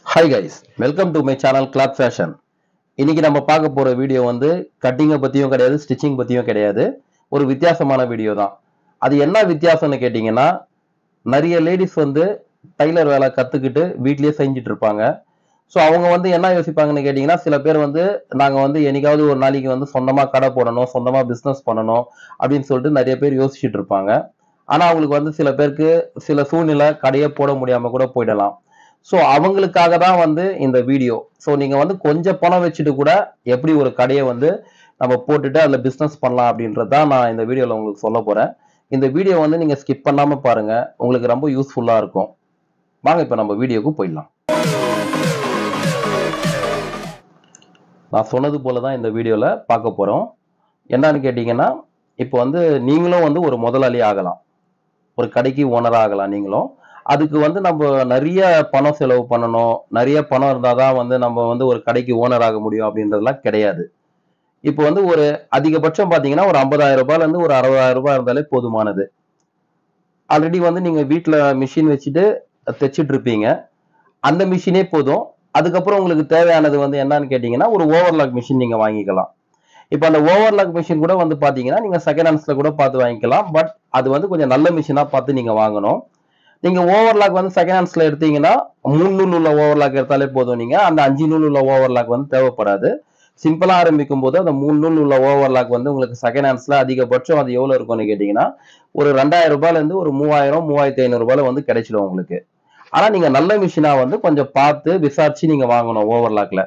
hi guys welcome to my channel cloth fashion இன்னைக்கு நம்ம பார்க்க போற வீடியோ வந்து கட்டிங்கை பத்தியும் கிடையாது ஸ்டிச்சிங் பத்தியும் கிடையாது ஒரு வித்தியாசமான வீடியோ தான் அது என்ன வித்தியாசம்னு கேட்டிங்கன்னா நிறைய லேடிஸ் வந்து டைலர் வேலை கத்துக்கிட்டு வீட்லயே செஞ்சுட்டு இருப்பாங்க ஸோ அவங்க வந்து என்ன யோசிப்பாங்கன்னு கேட்டிங்கன்னா சில பேர் வந்து நாங்கள் வந்து என்னைக்காவது ஒரு நாளைக்கு வந்து சொந்தமாக கடை போடணும் சொந்தமாக பிஸ்னஸ் பண்ணணும் அப்படின்னு சொல்லிட்டு நிறைய பேர் யோசிச்சுட்டு இருப்பாங்க ஆனால் அவங்களுக்கு வந்து சில பேருக்கு சில சூழ்நிலை கடையை போட முடியாமல் கூட போயிடலாம் ஸோ அவங்களுக்காக தான் வந்து இந்த வீடியோ ஸோ நீங்கள் வந்து கொஞ்சம் பணம் வச்சுட்டு கூட எப்படி ஒரு கடையை வந்து நம்ம போட்டுட்டு அதில் பிஸ்னஸ் பண்ணலாம் அப்படின்றது தான் நான் இந்த வீடியோவில் உங்களுக்கு சொல்ல போகிறேன் இந்த வீடியோ வந்து நீங்கள் ஸ்கிப் பண்ணாமல் பாருங்கள் உங்களுக்கு ரொம்ப யூஸ்ஃபுல்லாக இருக்கும் வாங்க இப்போ நம்ம வீடியோக்கு போயிடலாம் நான் சொன்னது போல தான் இந்த வீடியோவில் பார்க்க போகிறோம் என்னன்னு கேட்டிங்கன்னா இப்போ வந்து நீங்களும் வந்து ஒரு முதலாளி ஆகலாம் ஒரு கடைக்கு ஓனராக ஆகலாம் நீங்களும் அதுக்கு வந்து நம்ம நிறைய பணம் செலவு பண்ணணும் நிறைய பணம் இருந்தால் தான் வந்து நம்ம வந்து ஒரு கடைக்கு ஓனர் ஆக முடியும் அப்படின்றதுலாம் கிடையாது இப்போ வந்து ஒரு அதிகபட்சம் பார்த்தீங்கன்னா ஒரு ஐம்பதாயிரம் ரூபாயிலேருந்து ஒரு அறுபதாயிரம் ரூபாய் இருந்தாலே போதுமானது ஆல்ரெடி வந்து நீங்கள் வீட்டில் மிஷின் வச்சுட்டு தைச்சிட்டு இருப்பீங்க அந்த மிஷினே போதும் அதுக்கப்புறம் உங்களுக்கு தேவையானது வந்து என்னன்னு கேட்டிங்கன்னா ஒரு ஓவர்லாக் மிஷின் நீங்கள் வாங்கிக்கலாம் இப்போ அந்த ஓவர்லாக் மிஷின் கூட வந்து பார்த்தீங்கன்னா நீங்கள் செகண்ட் ஹேண்ட்ஸில் கூட பார்த்து வாங்கிக்கலாம் பட் அது வந்து கொஞ்சம் நல்ல மிஷினாக பார்த்து நீங்கள் வாங்கணும் நீங்க ஓவர்லாக் வந்து செகண்ட் ஹேண்ட்ஸ்ல எடுத்தீங்கன்னா மூணு நூல் உள்ள ஓவர்லாக் எடுத்தாலே போதும் நீங்க அந்த அஞ்சு நூல் உள்ள ஓவர்லாக் வந்து தேவைப்படாது சிம்பிளா ஆரம்பிக்கும் போது அந்த மூணு நூல் உள்ள ஓவர்லாக் வந்து உங்களுக்கு செகண்ட் ஹேண்ட்ஸ்ல அதிகபட்சம் அது எவ்வளவு இருக்கும்னு கேட்டீங்கன்னா ஒரு ரெண்டாயிரம் ரூபாயில இருந்து ஒரு மூவாயிரம் மூவாயிரத்தி ஐநூறு ரூபாயில வந்து கிடைச்சிடும் உங்களுக்கு ஆனா நீங்க நல்ல மிஷினா வந்து கொஞ்சம் பார்த்து விசாரிச்சு நீங்க வாங்கணும் ஓவர்லாக்ல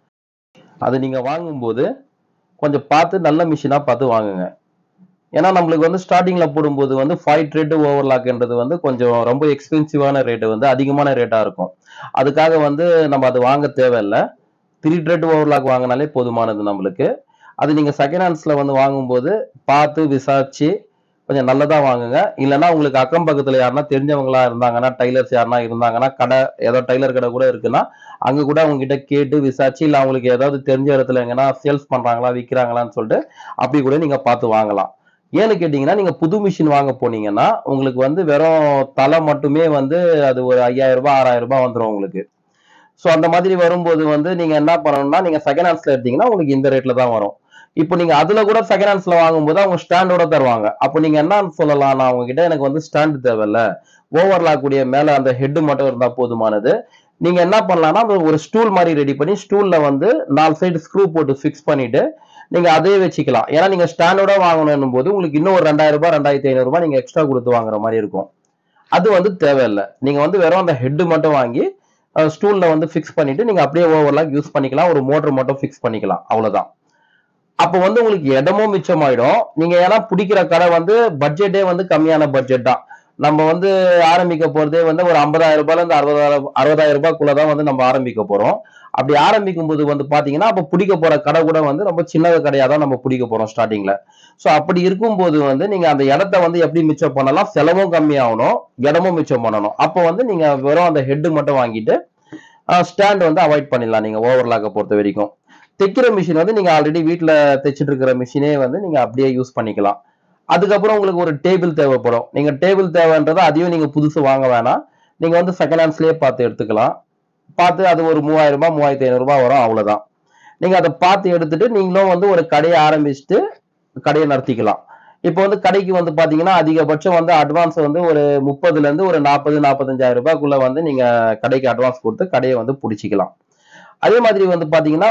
அது நீங்க வாங்கும்போது கொஞ்சம் பார்த்து நல்ல மிஷினா பார்த்து வாங்குங்க ஏன்னா நம்மளுக்கு வந்து ஸ்டார்டிங்ல போடும்போது வந்து ஃபைவ் த்ரெட் ஓவர்லாக்ன்றது வந்து கொஞ்சம் ரொம்ப எக்ஸ்பென்சிவான ரேட்டு வந்து அதிகமான ரேட்டா இருக்கும் அதுக்காக வந்து நம்ம அது வாங்க தேவையில்லை த்ரீ த்ரெட் ஓவர்லாக் வாங்கினாலே போதுமானது நம்மளுக்கு அது நீங்க செகண்ட் ஹேண்ட்ஸ்ல வந்து வாங்கும்போது பார்த்து விசாரிச்சு கொஞ்சம் நல்லதா வாங்குங்க இல்லைன்னா உங்களுக்கு அக்கம் பக்கத்துல யாருன்னா தெரிஞ்சவங்களா இருந்தாங்கன்னா டைலர்ஸ் யாருன்னா இருந்தாங்கன்னா கடை ஏதோ டைலர் கடை கூட இருக்குன்னா அங்க கூட அவங்க கிட்ட கேட்டு விசாரிச்சு இல்ல அவங்களுக்கு ஏதாவது தெரிஞ்ச இடத்துல எங்கன்னா சேல்ஸ் பண்றாங்களா விற்கிறாங்களான்னு சொல்லிட்டு அப்படி கூட நீங்க பார்த்து வாங்கலாம் ஏன்னு கேட்டீங்கன்னா நீங்க புது மிஷின் வாங்க போனீங்கன்னா உங்களுக்கு வந்து வெறும் தலை மட்டுமே வந்து அது ஒரு ஐயாயிரம் ரூபாய் ஆறாயிரம் ரூபாய் வந்துடும் உங்களுக்கு ஸோ அந்த மாதிரி வரும்போது வந்து நீங்க என்ன பண்ணணும்னா நீங்க செகண்ட் ஹேண்ட்ஸ்ல எடுத்தீங்கன்னா உங்களுக்கு இந்த ரேட்ல தான் வரும் இப்போ நீங்க அதுல கூட செகண்ட் ஹேண்ட்ஸ்ல வாங்கும்போது அவங்க ஸ்டாண்டோட தருவாங்க அப்போ நீங்க என்ன சொல்லலாம் நான் அவங்க கிட்ட எனக்கு வந்து ஸ்டாண்ட் தேவையில்ல ஓவர்லாக் கூடிய மேல அந்த ஹெட் மட்டும் இருந்தா போதுமானது நீங்க என்ன பண்ணலாம்னா அது ஒரு ஸ்டூல் மாதிரி ரெடி பண்ணி ஸ்டூல்ல வந்து நாலு சைடு ஸ்க்ரூ போட்டு ஃபிக்ஸ் பண்ணிட்டு நீங்க அதே வச்சுக்கலாம் ஏன்னா நீங்க ஸ்டாண்டோட வாங்கணும் போது உங்களுக்கு இன்னும் ஒரு ரெண்டாயிரம் ரூபாய் ரெண்டாயிரத்தி ஐநூறு ரூபாய் நீங்க எக்ஸ்ட்ரா கொடுத்து வாங்குற மாதிரி இருக்கும் அது வந்து தேவையில்லை நீங்க வந்து வெறும் அந்த ஹெட் மட்டும் வாங்கி ஸ்டூல்ல வந்து ஃபிக்ஸ் பண்ணிட்டு நீங்க அப்படியே ஓவர்லாக் யூஸ் பண்ணிக்கலாம் ஒரு மோட்டர் மட்டும் ஃபிக்ஸ் பண்ணிக்கலாம் அவ்வளவுதான் அப்போ வந்து உங்களுக்கு இடமும் மிச்சமாயிடும் நீங்க ஏன்னா பிடிக்கிற கடை வந்து பட்ஜெட்டே வந்து கம்மியான பட்ஜெட் தான் நம்ம வந்து ஆரம்பிக்க போறதே வந்து ஒரு ஐம்பதாயிரம் ரூபாயில இருந்து அறுபதாயிரம் அறுபதாயிரம் ரூபாய்க்குள்ளதான் வந்து நம்ம ஆரம்பிக்க போறோம் அப்படி ஆரம்பிக்கும் போது வந்து பாத்தீங்கன்னா அப்ப பிடிக்க போற கடை கூட வந்து ரொம்ப சின்ன கடையா தான் நம்ம பிடிக்க போறோம் ஸ்டார்டிங்ல சோ அப்படி இருக்கும்போது வந்து நீங்க அந்த இடத்த வந்து எப்படி மிச்சம் பண்ணலாம் செலவும் கம்மியாகணும் இடமும் மிச்சம் பண்ணணும் அப்போ வந்து நீங்க வெறும் அந்த ஹெட் மட்டும் வாங்கிட்டு ஸ்டாண்ட் வந்து அவாய்ட் பண்ணிடலாம் நீங்க ஓவர்லாக்கை பொறுத்த வரைக்கும் தைக்கிற மிஷின் வந்து நீங்க ஆல்ரெடி வீட்டுல தைச்சிட்டு இருக்கிற மிஷினே வந்து நீங்க அப்படியே யூஸ் பண்ணிக்கலாம் அதுக்கப்புறம் உங்களுக்கு ஒரு டேபிள் தேவைப்படும் நீங்க டேபிள் தேவைன்றதை அதையும் நீங்க புதுசு வாங்க வேணாம் நீங்க வந்து செகண்ட் ஹேண்ட்ஸ்லயே பார்த்து எடுத்துக்கலாம் பார்த்து அது ஒரு மூவாயிரம் ரூபாய் மூவாயிரத்தி ஐநூறு ரூபாய் வரும் அவ்வளவுதான் நீங்க அதை பார்த்து எடுத்துட்டு நீங்களும் வந்து ஒரு கடையை ஆரம்பிச்சுட்டு கடையை நடத்திக்கலாம் இப்போ வந்து கடைக்கு வந்து பாத்தீங்கன்னா அதிகபட்சம் வந்து அட்வான்ஸ் வந்து ஒரு முப்பதுல இருந்து ஒரு நாற்பது நாற்பத்தஞ்சாயிரம் ரூபாய்க்குள்ள வந்து நீங்க கடைக்கு அட்வான்ஸ் கொடுத்து கடையை வந்து பிடிச்சிக்கலாம் அதே மாதிரி வந்து பாத்தீங்கன்னா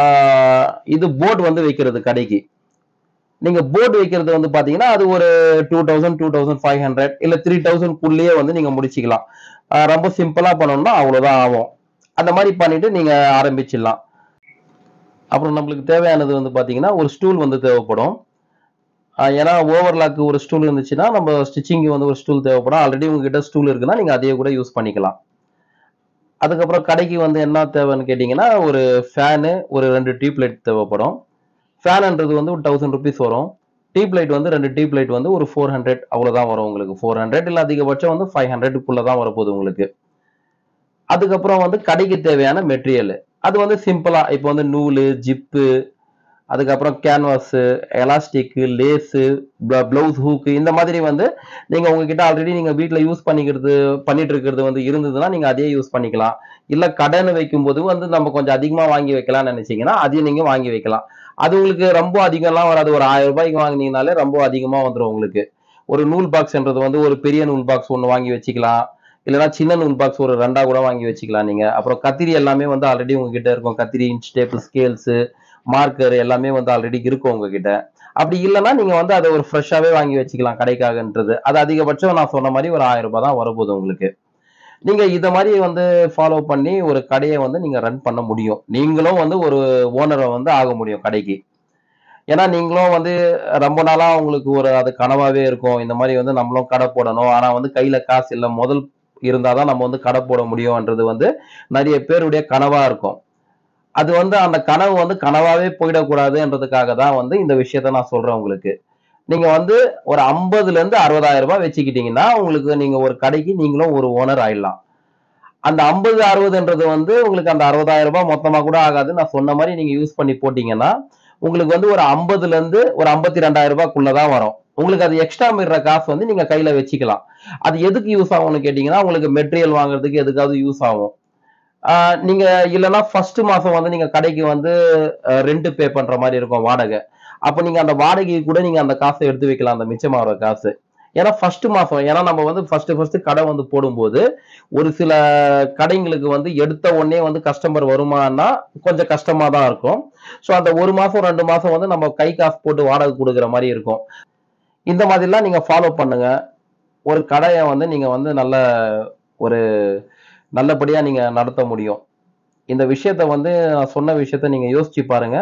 இது போர்டு வந்து வைக்கிறது கடைக்கு நீங்க போர்டு வைக்கிறது வந்து பாத்தீங்கன்னா அது ஒரு two thousand two thousand five hundred இல்ல த்ரீ தௌசண்ட் குள்ளேயே வந்து நீங்க முடிச்சுக்கலாம் ரொம்ப சிம்பிளா பண்ணணும்னா அவ்வளவுதான் ஆகும் அந்த மாதிரி பண்ணிட்டு நீங்க ஆரம்பிச்சிடலாம் அப்புறம் நம்மளுக்கு தேவையானது வந்து பாத்தீங்கன்னா ஒரு ஸ்டூல் வந்து தேவைப்படும் ஏன்னா ஓவர்லாக்கு ஒரு ஸ்டூல் இருந்துச்சுன்னா நம்ம ஸ்டிச்சிங்கு வந்து ஒரு ஸ்டூல் தேவைப்படும் ஆல்ரெடி உங்ககிட்ட ஸ்டூல் இருக்குன்னா நீங்க அதையே கூட யூஸ் பண்ணிக்கலாம் அதுக்கப்புறம் கடைக்கு வந்து என்ன தேவைன்னு கேட்டிங்கன்னா ஒரு ஃபேனு ஒரு ரெண்டு டியூப் லைட் தேவைப்படும் ஃபேனுன்றது வந்து ஒரு தௌசண்ட் ருபீஸ் வரும் டியூப் லைட் வந்து ரெண்டு டியூப் லைட் வந்து ஒரு ஃபோர் ஹண்ட்ரட் அவ்வளோதான் வரும் உங்களுக்கு ஃபோர் ஹண்ட்ரட் இல்லை அதிகபட்சம் வந்து ஃபைவ் ஹண்ட்ரடுக்குள்ளே தான் வரப்போகுது உங்களுக்கு அதுக்கப்புறம் வந்து கடைக்கு தேவையான மெட்டீரியல் அது வந்து சிம்பிளா இப்போ வந்து நூல் ஜிப்பு அதுக்கப்புறம் canvas elastic lace blouse hook இந்த மாதிரி வந்து நீங்க உங்ககிட்ட ஆல்ரெடி நீங்க வீட்ல யூஸ் பண்ணிக்கிறது பண்ணிட்டு இருக்கிறது வந்து இருந்ததுன்னா நீங்க அதே யூஸ் பண்ணிக்கலாம் இல்ல கடன் வைக்கும்போது வந்து நம்ம கொஞ்சம் அதிகமா வாங்கி வைக்கலாம்னு நினைச்சீங்கன்னா அதையும் நீங்க வாங்கி வைக்கலாம் அது உங்களுக்கு ரொம்ப அதிகம்லாம் வராது ஒரு ஆயிரம் ரூபாய்க்கு வாங்குனீங்கனாலே ரொம்ப அதிகமா வந்துடும் உங்களுக்கு ஒரு நூல் பாக்ஸ்ன்றது வந்து ஒரு பெரிய நூல் பாக்ஸ் ஒன்று வாங்கி வச்சுக்கலாம் இல்லைன்னா சின்ன நூல் பாக்ஸ் ஒரு ரெண்டா கூட வாங்கி வச்சுக்கலாம் நீங்க அப்புறம் கத்திரி எல்லாமே வந்து ஆல்ரெடி உங்ககிட்ட இருக்கும் கத்திரி இன்ச் டேபிள் ஸ்கேல்ஸ் மார்க்கர் எல்லாமே வந்து ஆல்ரெடி இருக்கும் உங்ககிட்ட அப்படி இல்லைன்னா நீங்க வந்து அதை ஒரு ஃப்ரெஷ்ஷாவே வாங்கி வச்சுக்கலாம் கடைக்காகன்றது அது அதிகபட்சம் நான் சொன்ன மாதிரி ஒரு ஆயிரம் ரூபாய் தான் வரப்போகுது உங்களுக்கு நீங்க இத மாதிரி வந்து ஃபாலோ பண்ணி ஒரு கடையை வந்து நீங்க ரன் பண்ண முடியும் நீங்களும் வந்து ஒரு ஓனரை வந்து ஆக முடியும் கடைக்கு ஏன்னா நீங்களும் வந்து ரொம்ப நாளா உங்களுக்கு ஒரு அது கனவாவே இருக்கும் இந்த மாதிரி வந்து நம்மளும் கடை போடணும் ஆனா வந்து கையில காசு இல்லை முதல் இருந்தாதான் நம்ம வந்து கடை போட முடியும்ன்றது வந்து நிறைய பேருடைய கனவா இருக்கும் அது வந்து அந்த கனவு வந்து கனவாவே போயிடக்கூடாதுன்றதுக்காக தான் வந்து இந்த விஷயத்த நான் சொல்றேன் உங்களுக்கு நீங்க வந்து ஒரு ஐம்பதுல இருந்து அறுபதாயிரம் ரூபாய் வச்சுக்கிட்டீங்கன்னா உங்களுக்கு நீங்க ஒரு கடைக்கு நீங்களும் ஒரு ஓனர் ஆயிடலாம் அந்த ஐம்பது அறுபதுன்றது வந்து உங்களுக்கு அந்த அறுபதாயிரம் ரூபாய் மொத்தமா கூட ஆகாது நான் சொன்ன மாதிரி நீங்க யூஸ் பண்ணி போட்டீங்கன்னா உங்களுக்கு வந்து ஒரு ஐம்பதுல இருந்து ஒரு ஐம்பத்தி ரெண்டாயிரம் ரூபாய்க்குள்ளதான் வரும் உங்களுக்கு அது எக்ஸ்ட்ரா மீற காசு வந்து நீங்க கையில வச்சுக்கலாம் அது எதுக்கு யூஸ் ஆகும்னு கேட்டீங்கன்னா உங்களுக்கு மெட்டீரியல் வாங்குறதுக்கு எதுக்காவது யூஸ் ஆகும் ஆஹ் நீங்க இல்லைன்னா ஃபர்ஸ்ட் மாசம் வந்து நீங்க கடைக்கு வந்து ரெண்ட் பே பண்ற மாதிரி இருக்கும் வாடகை அப்ப நீங்க அந்த வாடகைக்கு கூட நீங்க அந்த காசை எடுத்து வைக்கலாம் அந்த மிச்சமாகிற காசு ஏன்னா ஃபர்ஸ்ட் மாசம் ஏன்னா நம்ம வந்து ஃபர்ஸ்ட் ஃபர்ஸ்ட் கடை வந்து போடும்போது ஒரு சில கடைங்களுக்கு வந்து எடுத்த உடனே வந்து கஸ்டமர் வருமானா கொஞ்சம் கஷ்டமா தான் இருக்கும் ஸோ அந்த ஒரு மாசம் ரெண்டு மாசம் வந்து நம்ம கை காசு போட்டு வாடகை கொடுக்குற மாதிரி இருக்கும் இந்த மாதிரிலாம் நீங்க ஃபாலோ பண்ணுங்க ஒரு கடையை வந்து நீங்க வந்து நல்ல ஒரு நல்லபடியா நீங்க நடத்த முடியும் இந்த விஷயத்த வந்து நான் சொன்ன விஷயத்த நீங்க யோசிச்சு பாருங்க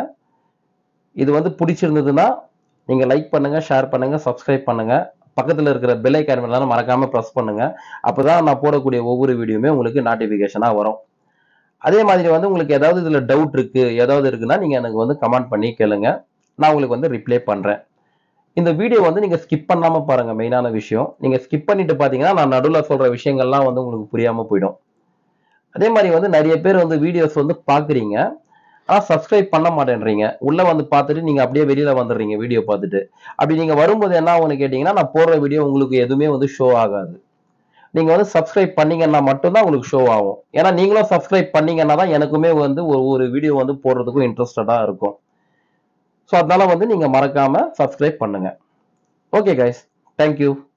இது வந்து பிடிச்சிருந்ததுன்னா நீங்க லைக் பண்ணுங்க ஷேர் பண்ணுங்க சப்ஸ்கிரைப் பண்ணுங்க பக்கத்துல இருக்கிற பெல் ஐக்கான் மேல மறக்காம ப்ரெஸ் பண்ணுங்க அப்பதான் நான் போடக்கூடிய ஒவ்வொரு வீடியோமே உங்களுக்கு நோட்டிபிகேஷனா வரும் அதே மாதிரி வந்து உங்களுக்கு ஏதாவது இதுல டவுட் இருக்கு ஏதாவது இருக்குன்னா நீங்க எனக்கு வந்து கமெண்ட் பண்ணி கேளுங்க நான் உங்களுக்கு வந்து ரிப்ளை பண்றேன் இந்த வீடியோ வந்து நீங்க ஸ்கிப் பண்ணாம பாருங்க மெயினான விஷயம் நீங்க ஸ்கிப் பண்ணிட்டு பாத்தீங்கன்னா நான் நடுவில் சொல்ற விஷயங்கள்லாம் வந்து உங்களுக்கு புரியாம போயிடும் அதே மாதிரி வந்து நிறைய பேர் வந்து வீடியோஸ் வந்து பாக்குறீங்க ஆனா சப்ஸ்கிரைப் பண்ண மாட்டேன்றீங்க உள்ள வந்து பார்த்துட்டு நீங்க அப்படியே வெளியில வந்துடுறீங்க வீடியோ பார்த்துட்டு அப்படி நீங்க வரும்போது என்ன ஆகும்னு கேட்டீங்கன்னா நான் போடுற வீடியோ உங்களுக்கு எதுவுமே வந்து ஷோ ஆகாது நீங்க வந்து சப்ஸ்கிரைப் பண்ணீங்கன்னா மட்டும்தான் உங்களுக்கு ஷோ ஆகும் ஏன்னா நீங்களும் சப்ஸ்கிரைப் பண்ணீங்கன்னா தான் எனக்குமே வந்து ஒரு ஒரு வீடியோ வந்து போடுறதுக்கும் இன்ட்ரெஸ்டடா இருக்கும் ஸோ அதனால வந்து நீங்க மறக்காம சப்ஸ்கிரைப் பண்ணுங்க ஓகே கைஸ் தேங்க்யூ